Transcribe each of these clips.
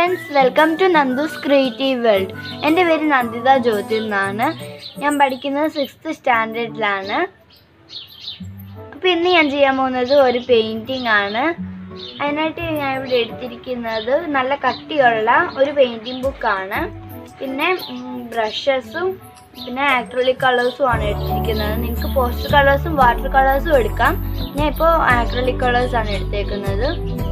friends welcome to Nandu's creative world എൻ്റെ പേര് നന്ദിത ജ്യോതി എന്നാണ് ഞാൻ പഠിക്കുന്നത് സിക്സ്ത് സ്റ്റാൻഡേർഡിലാണ് അപ്പോൾ ഇന്ന് ഞാൻ ചെയ്യാൻ പോകുന്നത് ഒരു പെയിൻറ്റിംഗ് ആണ് അതിനായിട്ട് ഞാൻ ഇവിടെ എടുത്തിരിക്കുന്നത് നല്ല കട്ടിയുള്ള ഒരു പെയിൻറ്റിംഗ് ബുക്കാണ് പിന്നെ ബ്രഷസും പിന്നെ ആക്രിലിക് കളേഴ്സും ആണ് എടുത്തിരിക്കുന്നത് നിങ്ങൾക്ക് പോസ്റ്റർ കളേഴ്സും വാട്ടർ കളേഴ്സും എടുക്കാം ഞാൻ ഇപ്പോൾ ആക്രിലിക് കളേഴ്സ് ആണ് എടുത്തേക്കുന്നത്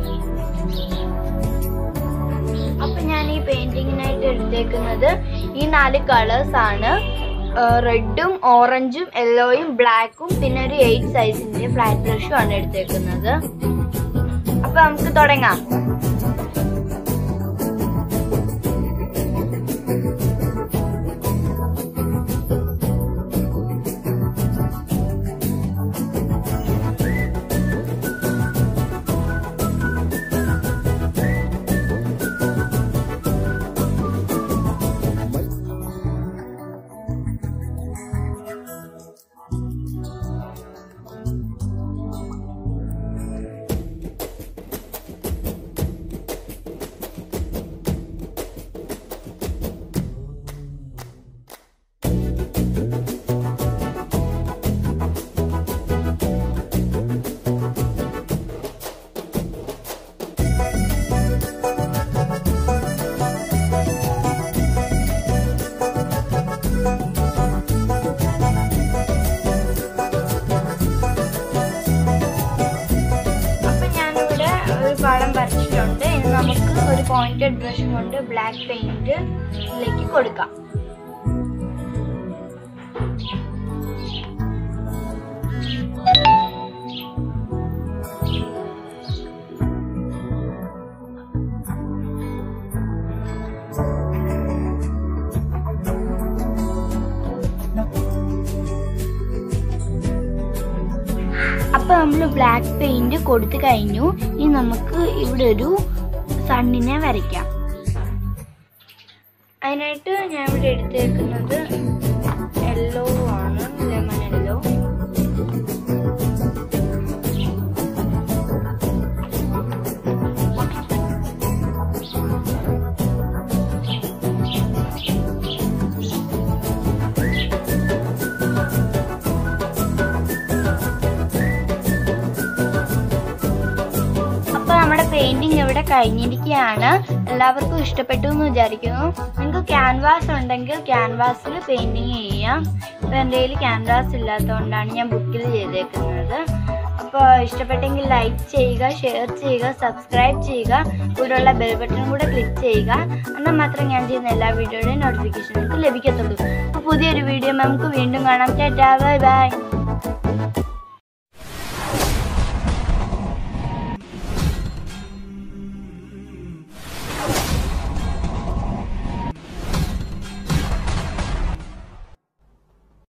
അപ്പൊ ഞാൻ ഈ പെയിന്റിങ്ങിനായിട്ട് എടുത്തേക്കുന്നത് ഈ നാല് കളേഴ്സ് ആണ് റെഡും ഓറഞ്ചും യെല്ലോയും ബ്ലാക്കും പിന്നെ ഒരു എയ്റ്റ് സൈസിന്റെ ഫ്ലാറ്റ് ബ്രഷും ആണ് എടുത്തേക്കുന്നത് അപ്പൊ നമുക്ക് തുടങ്ങാം അപ്പൊ ഞാനിവിടെ ഒരു പടം വരച്ചിട്ടുണ്ട് ഇനി നമുക്ക് ഒരു പോയിന്റഡ് ബ്രഷ് കൊണ്ട് ബ്ലാക്ക് പെയിന്റ് ഇതിലേക്ക് കൊടുക്കാം അപ്പൊ നമ്മൾ ബ്ലാക്ക് പെയിന്റ് കൊടുത്തു കഴിഞ്ഞു ഇനി നമുക്ക് ഇവിടെ ഒരു സണ്ണിനെ വരയ്ക്കാം അതിനായിട്ട് ഞാൻ ഇവിടെ എടുത്തേക്കുന്നത് യെല്ലോ ആണ് ലെമൺ യെല്ലോ അപ്പൊ നമ്മുടെ പെയിന്റിങ് ഇവിടെ കഴിഞ്ഞിരിക്കുകയാണ് എല്ലാവർക്കും ഇഷ്ടപ്പെട്ടു എന്ന് വിചാരിക്കുന്നു നിങ്ങൾക്ക് ക്യാൻവാസ് ഉണ്ടെങ്കിൽ ക്യാൻവാസിൽ പെയിന്റിങ് ചെയ്യാം ഇപ്പൊ എൻ്റെ കയ്യിൽ ക്യാൻവാസ് ഇല്ലാത്തതുകൊണ്ടാണ് ഞാൻ ബുക്കിൽ ചെയ്തേക്കുന്നത് അപ്പോൾ ഇഷ്ടപ്പെട്ടെങ്കിൽ ലൈക്ക് ചെയ്യുക ഷെയർ ചെയ്യുക സബ്സ്ക്രൈബ് ചെയ്യുക കൂടെയുള്ള ബെൽ ബട്ടൺ കൂടെ ക്ലിക്ക് ചെയ്യുക എന്നാൽ മാത്രം ഞാൻ ചെയ്യുന്ന എല്ലാ വീഡിയോയുടെയും നോട്ടിഫിക്കേഷൻ നിങ്ങൾക്ക് ലഭിക്കത്തുള്ളൂ അപ്പോൾ പുതിയൊരു വീഡിയോ നമുക്ക് വീണ്ടും കാണാം ടാറ്റാ ബൈ ബൈ